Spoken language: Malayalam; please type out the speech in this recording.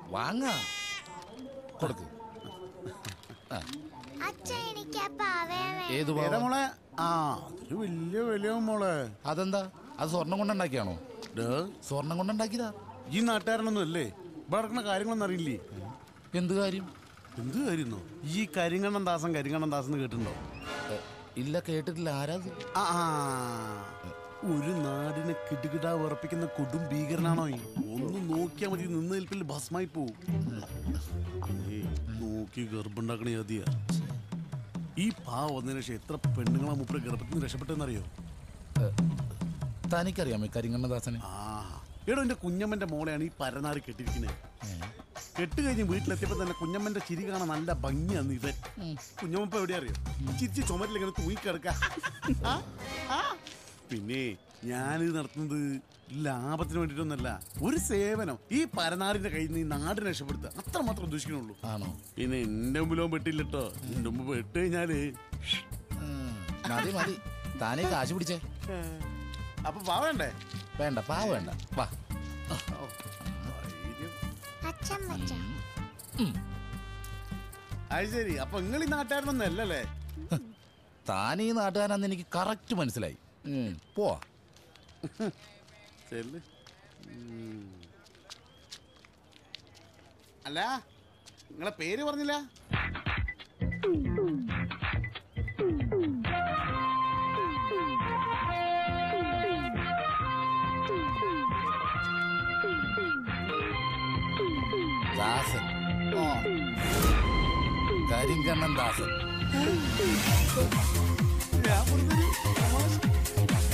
വാങ്ങ കൊടുക്ക് അച്ഛ എനിക്ക് ആ പാവയെ വേണം. ഏത് ഏതാ പാവം? മോളെ ആ അതൊരു വലിയ വിലയോ മോളെ അതെന്താ അത് സ്വർണം കൊണ്ടുണ്ടാക്കിയാണോ ഡേ, സ്വർണം കൊണ്ടുണ്ടാക്കിയതാ ഈ നാട്ടുകാരനൊന്നും അല്ലേ ഇവിടെ നടക്കുന്ന കാര്യങ്ങളൊന്നും അറിയില്ലേ എന്ത് കാര്യം എന്ത് കാര്യന്നോ ഈ കരിങ്കണ്ണൻ ദാസൻ കരിങ്കണ്ണൻ ദാസൻ എന്ന് കേട്ടിട്ടുണ്ടോ എ, ഇല്ല കേട്ടിട്ടില്ല ആരാത് ആ ആ. ഒരു നാടിനെ കിടുകിടാ ഉറപ്പിക്കുന്ന കൊടും ഭീകരനാണോ ഈ? ഒന്ന് നോക്കിയാ മതി നിന്ന് നിൽപ്പിൽ ഭസ്മായി പോവും ഏയ്, നോക്കി ഗർഭുണ്ടാക്കണ യതിയാ ഈ പാ വന്നതിന് ശേഷം എത്ര പെണ്ണുങ്ങളെ മുപ്പത് ഗർഭത്തിൽ നിന്ന് രക്ഷപ്പെട്ടെന്നറിയോ തനിക്കറിയാമോ ഈ കരിങ്കണ്ണദാസനെ ആ എടോ എന്റെ കുഞ്ഞമ്മന്റെ മോളെയാണ് ഈ പരനാറി കെട്ടിരിക്കുന്നത് കെട്ട് കഴിഞ്ഞ് വീട്ടിലെത്തിയപ്പോ തന്നെ കുഞ്ഞമ്മന്റെ ചിരി കാണാൻ നല്ല ഭംഗിയാണ് ഇവൻ കുഞ്ഞമ്മ ഇപ്പൊ എവിടെയാ അറിയോ ചിരിച്ച് ചുമരിൽ ഇങ്ങനെ തൂങ്ങിക്കിടക്ക ആ, ആ. പിന്നെ ഞാനിത് നടത്തുന്നത് ലാഭത്തിന് വേണ്ടിയിട്ടൊന്നല്ല ഒരു സേവനം ഈ പരനാറിന്റെ കയ്യിൽ നിന്ന് ഈ നാടിനെ രക്ഷപ്പെടുത്തുക അത്ര മാത്രം ഉദ്ദേശിക്കണുള്ളൂ ആണോ പിന്നെ എന്റെ മുമ്പിലോ പെട്ടില്ലട്ടോ എന്റെ മുമ്പ് പെട്ട് കഴിഞ്ഞാല് ഉം, മതി മതി താനേ കാശ് പിടിച്ചേ അപ്പൊ പാവേണ്ടേ വേണ്ട പാവ വേണ്ട വാ ധൈര്യം. അച്ഛൻ വെച്ച അത് ശരി അപ്പൊ നിങ്ങൾ ഈ നാട്ടുകാരനൊന്നും അല്ലല്ലേ താൻ ഈ നാട്ടുകാരാന്ന് എനിക്ക് കറക്റ്റ് മനസ്സിലായി ഉം, പോവാ ചെല്ല് ഉം. അല്ല നിങ്ങളെ പേര് പറഞ്ഞില്ല ദാസൻ കരിങ്കണ്ണൻ ദാസൻ ഞാൻ പറഞ്ഞൊരു തമാശ.